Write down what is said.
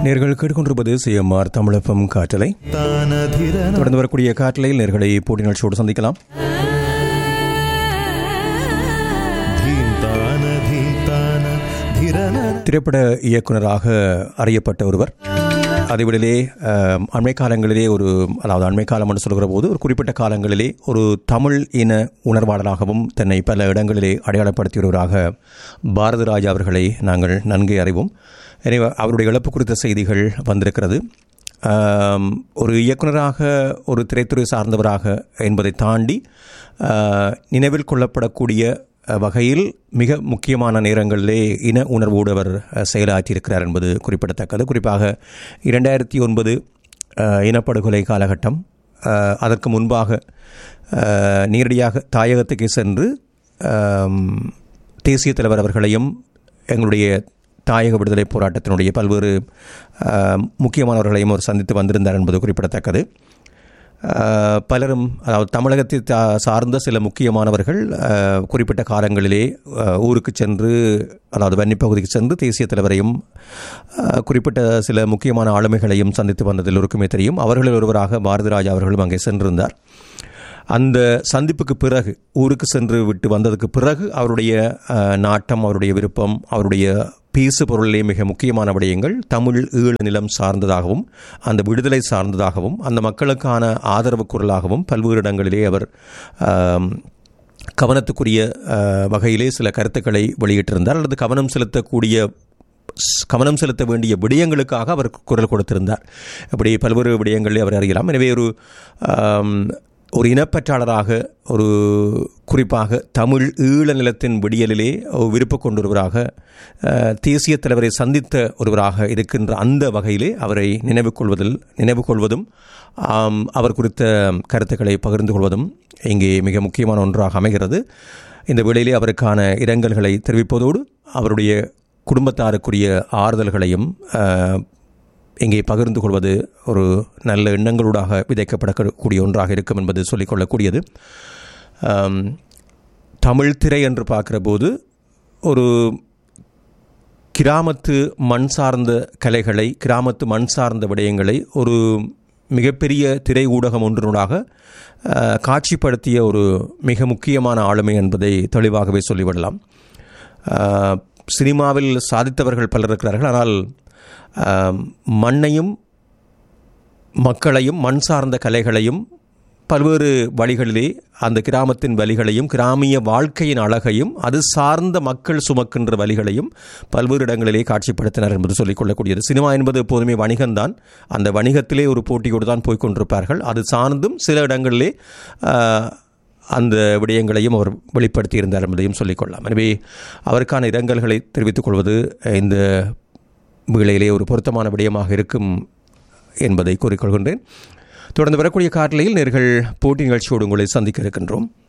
நேர்கள் கேட்டுக்கொண்டிருப்பது சிஎம்ஆர் தமிழப்பம் காற்றலை தொடர்ந்து வரக்கூடிய காற்றலையில் நேர்களை போட்டி நிகழ்ச்சியோடு சந்திக்கலாம் திரைப்பட இயக்குனராக அறியப்பட்ட ஒருவர் அதைவிடலே அஹ், அண்மை காலங்களிலே ஒரு அதாவது அண்மை காலம் என்று சொல்கிற போது ஒரு குறிப்பிட்ட காலங்களிலே ஒரு தமிழ் இன உணர்வாளராகவும் தன்னை பல இடங்களிலே அடையாளப்படுத்தியவராக பாரதி ராஜா அவர்களை நாங்கள் நன்கு அறிவோம் எனவே அவருடைய இழப்பு குறித்த செய்திகள் வந்திருக்கிறது ஆம், ஒரு இயக்குனராக ஒரு திரைத்துறை சார்ந்தவராக என்பதை தாண்டி ஆஹ், நினைவில் கொள்ளப்படக்கூடிய அஹ், வகையில் மிக முக்கியமான நேரங்களிலே இன உணர்வோடு அவர் அஹ், செயலாற்றியிருக்கிறார் என்பது குறிப்பிடத்தக்கது குறிப்பாக இரண்டாயிரத்தி ஒன்பது அஹ், இனப்படுகொலை காலகட்டம் அஹ், அதற்கு முன்பாக அஹ், நேரடியாக தாயகத்துக்கு சென்று ஆம், தேசிய தலைவர் அவர்களையும் எங்களுடைய தாயக விடுதலை போராட்டத்தினுடைய பல்வேறு அஹ், முக்கியமானவர்களையும் அவர் சந்தித்து வந்திருந்தார் என்பது குறிப்பிடத்தக்கது அஹ், பலரும் அதாவது தமிழகத்தை தா- சார்ந்த சில முக்கியமானவர்கள் அஹ், குறிப்பிட்ட காலங்களிலே அஹ், ஊருக்கு சென்று அதாவது வன்னி பகுதிக்கு சென்று தேசிய தலைவரையும் அஹ், குறிப்பிட்ட சில முக்கியமான ஆளுமைகளையும் சந்தித்து வந்ததில் ஒருக்குமே தெரியும் அவர்களில் ஒருவராக பாரதிராஜா அவர்களும் அங்கே சென்றிருந்தார் அந்த சந்திப்புக்கு பிறகு ஊருக்கு சென்று விட்டு வந்ததுக்கு பிறகு அவருடைய அஹ், நாட்டம் அவருடைய விருப்பம் அவருடைய பேசு பொருளிலே மிக முக்கியமான விடயங்கள் தமிழ் ஈழ நிலம் சார்ந்ததாகவும் அந்த விடுதலை சார்ந்ததாகவும் அந்த மக்களுக்கான ஆதரவு குரலாகவும் பல்வேறு இடங்களிலே அவர் ஆம், கவனத்துக்குரிய அஹ், வகையிலே சில கருத்துக்களை வெளியிட்டிருந்தார் அல்லது கவனம் செலுத்தக்கூடிய ஸ்- கவனம் செலுத்த வேண்டிய விடயங்களுக்காக அவர் குரல் கொடுத்திருந்தார் அப்படி பல்வேறு விடயங்களை அவர் அறியலாம் எனவே ஒரு ஆம், ஒரு இனப்பற்றாளராக ஒரு குறிப்பாக தமிழ் ஈழ நிலத்தின் விடியலிலே ஒரு விருப்ப கொண்டொருவராக அஹ், தேசிய தலைவரை சந்தித்த ஒருவராக இருக்கின்ற அந்த வகையிலே அவரை நினைவு கொள்வதில் நினைவு கொள்வதும் ஆம், அவர் குறித்த கருத்துக்களை பகிர்ந்து கொள்வதும் இங்கே மிக முக்கியமான ஒன்றாக அமைகிறது இந்த வேளையிலே அவருக்கான இரங்கல்களை தெரிவிப்பதோடு அவருடைய குடும்பத்தாருக்குரிய ஆறுதல்களையும் அஹ், இங்கே பகிர்ந்து கொள்வது ஒரு நல்ல எண்ணங்களூடாக விதைக்கப்படக்கூடிய ஒன்றாக இருக்கும் என்பது சொல்லிக்கொள்ளக்கூடியது ஆம், தமிழ் திரை என்று பார்க்கிற போது ஒரு கிராமத்து மண் சார்ந்த கலைகளை கிராமத்து மண் சார்ந்த விடயங்களை ஒரு மிகப்பெரிய திரை ஊடகம் ஒன்றினூடாக அஹ், காட்சிப்படுத்திய ஒரு மிக முக்கியமான ஆளுமை என்பதை தெளிவாகவே சொல்லிவிடலாம் அஹ், சினிமாவில் சாதித்தவர்கள் பலர் இருக்கிறார்கள் ஆனால் அஹ், மண்ணையும் மக்களையும் மண் சார்ந்த கலைகளையும் பல்வேறு வழிகளிலே அந்த கிராமத்தின் வழிகளையும் கிராமிய வாழ்க்கையின் அழகையும் அது சார்ந்த மக்கள் சுமக்கின்ற வழிகளையும் பல்வேறு இடங்களிலே காட்சிப்படுத்தினர் என்பது சொல்லிக்கொள்ளக்கூடியது சினிமா என்பது எப்போதுமே வணிகம்தான் அந்த வணிகத்திலே ஒரு போட்டியோடு தான் போய்க் கொண்டிருப்பார்கள் அது சார்ந்தும் சில இடங்களிலே ஆஹ், அந்த விடயங்களையும் அவர் வெளிப்படுத்தியிருந்தார் என்பதையும் சொல்லிக்கொள்ளலாம் எனவே அவருக்கான இரங்கல்களை தெரிவித்துக் கொள்வது இந்த வேளையிலே ஒரு பொருத்தமான விடயமாக இருக்கும் என்பதை கூறிக்கொள்கின்றேன் தொடர்ந்து வரக்கூடிய காட்டலையில் நேர்கள் போட்டி நிகழ்ச்சியோடு உங்களை சந்திக்க இருக்கின்றோம்